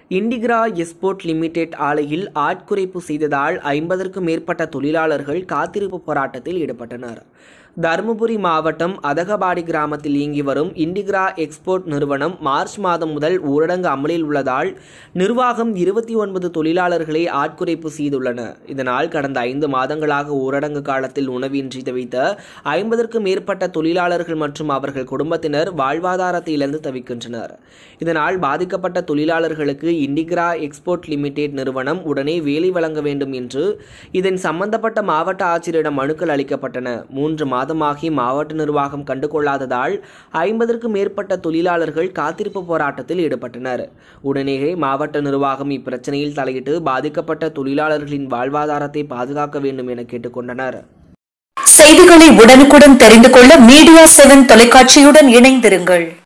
இண்டிகிரா export limited ஆலையில் ஆட்குறைப்பு செய்ததால் ஐம்பதற்கும் மேற்பட்ட தொழிலாளர்கள் காத்திருப்பு போராட்டத்தில் ஈடுபட்டனர் தருமபுரி மாவட்டம் அதகபாடி கிராமத்தில் இயங்கி வரும் இண்டிகிரா எக்ஸ்போர்ட் நிறுவனம் மார்ச் மாதம் முதல் ஊரடங்கு அமலில் உள்ளதால் நிர்வாகம் இருபத்தி ஒன்பது தொழிலாளர்களை ஆட்குறைப்பு செய்துள்ளன இதனால் கடந்த ஐந்து மாதங்களாக ஊரடங்கு காலத்தில் உணவின்றி தவித்த ஐம்பதற்கும் மேற்பட்ட தொழிலாளர்கள் மற்றும் அவர்கள் குடும்பத்தினர் வாழ்வாதாரத்தை இழந்து தவிக்கின்றனர் இதனால் பாதிக்கப்பட்ட தொழிலாளர்களுக்கு இண்டிகிரா எக்ஸ்போர்ட் லிமிடெட் நிறுவனம் உடனே வேலை வழங்க வேண்டும் என்று இதன் சம்பந்தப்பட்ட மாவட்ட ஆட்சியரிடம் மனுக்கள் அளிக்கப்பட்டன மூன்று மாதமாகி மாவட்ட நிர்வாகம் கண்டுகொள்ளாததால் ஐம்பதற்கும் மேற்பட்ட தொழிலாளர்கள் காத்திருப்பு போராட்டத்தில் ஈடுபட்டனர் உடனேயே மாவட்ட நிர்வாகம் இப்பிரச்சனையில் தலையிட்டு பாதிக்கப்பட்ட தொழிலாளர்களின் வாழ்வாதாரத்தை பாதுகாக்க வேண்டும் என கேட்டுக்கொண்டனர் செய்திகளை உடனுக்குடன் தெரிந்து கொள்ள மீடியா செவன் தொலைக்காட்சியுடன் இணைந்திருங்கள்